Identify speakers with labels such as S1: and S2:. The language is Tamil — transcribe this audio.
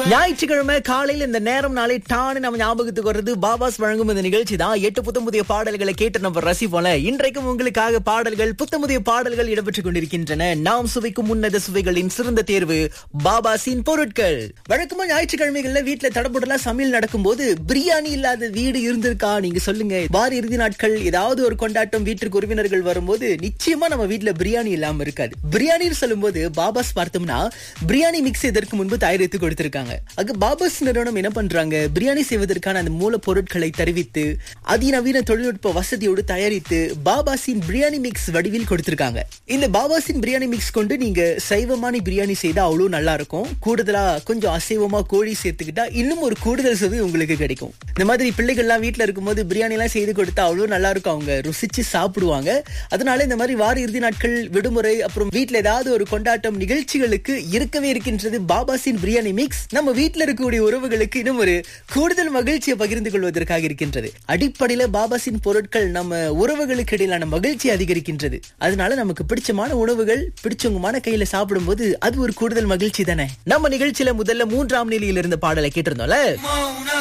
S1: ஞாயிற்றுக்கிழமை காலையில இந்த நேரம் நாளை டான்னு நம்ம ஞாபகத்துக்கு வர்றது பாபாஸ் வழங்கும் இந்த நிகழ்ச்சி தான் எட்டு புத்தம் புதிய பாடல்களை கேட்டு நம்ம ரசிப்போல இன்றைக்கும் உங்களுக்காக பாடல்கள் புத்தம் புதிய பாடல்கள் இடம்பெற்றுக் கொண்டிருக்கின்றன நாம் சுவைக்கும் உன்னத சுவைகளின் சிறந்த தேர்வு பாபாசின் பொருட்கள் வழக்கமா ஞாயிற்றுக்கிழமைகள்ல வீட்டுல தடபுடலா சமையல் நடக்கும்போது பிரியாணி இல்லாத வீடு இருந்திருக்கா நீங்க சொல்லுங்க வார இறுதி நாட்கள் ஏதாவது ஒரு கொண்டாட்டம் வீட்டிற்கு உறவினர்கள் வரும்போது நிச்சயமா நம்ம வீட்டுல பிரியாணி இல்லாம இருக்காது பிரியாணின்னு சொல்லும்போது பாபாஸ் பார்த்தோம்னா பிரியாணி மிக்ஸ் இதற்கு முன்பு தயாரித்து கொடுத்திருக்காங்க அங்க பாபாஸ் நிறுவனம் என்ன பண்றாங்க பிரியாணி செய்வதற்கான அந்த மூலப்பொருட்களை தெரிவித்து அதிநவீன தொழில்நுட்ப வசதியோடு தயாரித்து பாபாஸின் பிரியாணி மிக்ஸ் வடிவில் கொடுத்திருக்காங்க இந்த பாபாஸின் பிரியாணி மிக்ஸ் கொண்டு நீங்க சைவமான பிரியாணி செய்தா அவ்வளவு நல்லா இருக்கும் கூடுதலா கொஞ்சம் அசைவமா கோழி சேர்த்துக்கிட்டா இன்னும் ஒரு கூடுதல் சுவை உங்களுக்கு கிடைக்கும் இந்த மாதிரி பிள்ளைகள்லாம் வீட்டுல இருக்கும்போது பிரியாணி எல்லாம் செய்து கொடுத்தா அவ்வளவு நல்லா இருக்கும் அவங்க ருசிச்சு சாப்பிடுவாங்க அதனால இந்த மாதிரி வார இறுதி நாட்கள் விடுமுறை அப்புறம் வீட்டுல ஏதாவது ஒரு கொண்டாட்டம் நிகழ்ச்சிகளுக்கு இருக்கவே இருக்கின்றது பாபாஸின் பிரியாணி மிக்ஸ் நம்ம வீட்டுல இருக்கக்கூடிய உறவுகளுக்கு இன்னும் ஒரு கூடுதல் மகிழ்ச்சியை பகிர்ந்து கொள்வதற்காக இருக்கின்றது அடிப்படையில பாபாஸின் பொருட்கள் நம்ம உறவுகளுக்கு இடையிலான மகிழ்ச்சி அதிகரிக்கின்றது அதனால நமக்கு பிடிச்சமான உணவுகள் பிடிச்சவங்கமான கையில சாப்பிடும்போது அது ஒரு கூடுதல் மகிழ்ச்சி தானே நம்ம நிகழ்ச்சியில முதல்ல மூன்றாம் நிலையில் இருந்த பாடலை கேட்டிருந்தோம்ல